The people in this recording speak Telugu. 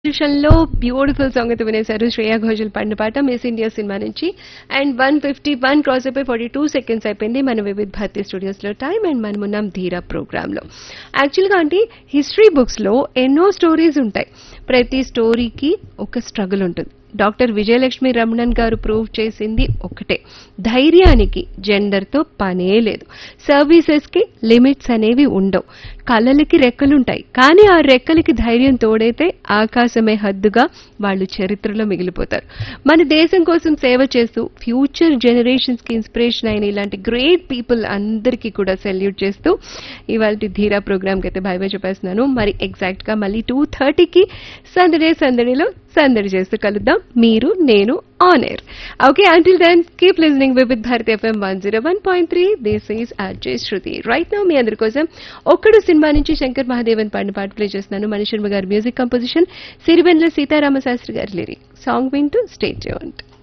లో బ్యూటిఫుల్ సాంగ్ అయితే వినేశారు శ్రేయా ఘోషల్ పాడిన పాట మిస్ ఇండియా సినిమా నుంచి and one fifty one cross అయిపోయి ఫార్టీ టూ సెకండ్స్ అయిపోయింది మన వివిధ్ భారతి స్టూడియోస్ లో టైం అండ్ మనం ఉన్నాం ధీరా ప్రోగ్రామ్ లో యాక్చువల్గా అంటే హిస్టరీ బుక్స్ లో ఎన్నో స్టోరీస్ ఉంటాయి ప్రతి స్టోరీకి ఒక స్ట్రగుల్ ఉంటుంది డాక్టర్ విజయలక్ష్మి రమణన్ గారు ప్రూవ్ చేసింది ఒకటే ధైర్యానికి జెండర్ తో పనే లేదు సర్వీసెస్ కి లిమిట్స్ అనేవి ఉండవు కళలకి రెక్కలుంటాయి కానీ ఆ రెక్కలకి ధైర్యం తోడైతే ఆకాశమే హద్దుగా వాళ్ళు చరిత్రలో మిగిలిపోతారు మన దేశం కోసం సేవ చేస్తూ ఫ్యూచర్ జనరేషన్స్ కి ఇన్స్పిరేషన్ అయిన ఇలాంటి గ్రేట్ పీపుల్ అందరికీ కూడా సెల్యూట్ చేస్తూ ఇవాళ ధీరా ప్రోగ్రామ్ కి అయితే బై బై చెప్పేస్తున్నాను మరి ఎగ్జాక్ట్ గా మళ్ళీ టూ థర్టీకి సందడే సందడిలో సందడి చేస్తూ కలుద్దాం మీరు నేను on air okay until then keep listening with Bharat F M one zero one point three this is Ajay Shruti right now మీ అందరి కోసం ఒక్కడు సినిమా నుంచి శంకర్ మహాదేవన్ పాడిన పాట ప్లే చేస్తున్నాను మణిశర్మ గారి మ్యూజిక్ కంపోజిషన్ సిరివెన్ల సీతారామ శాస్త్రి గారి లిరిక్ సాంగ్ వింటూ స్టేట్ చేయండి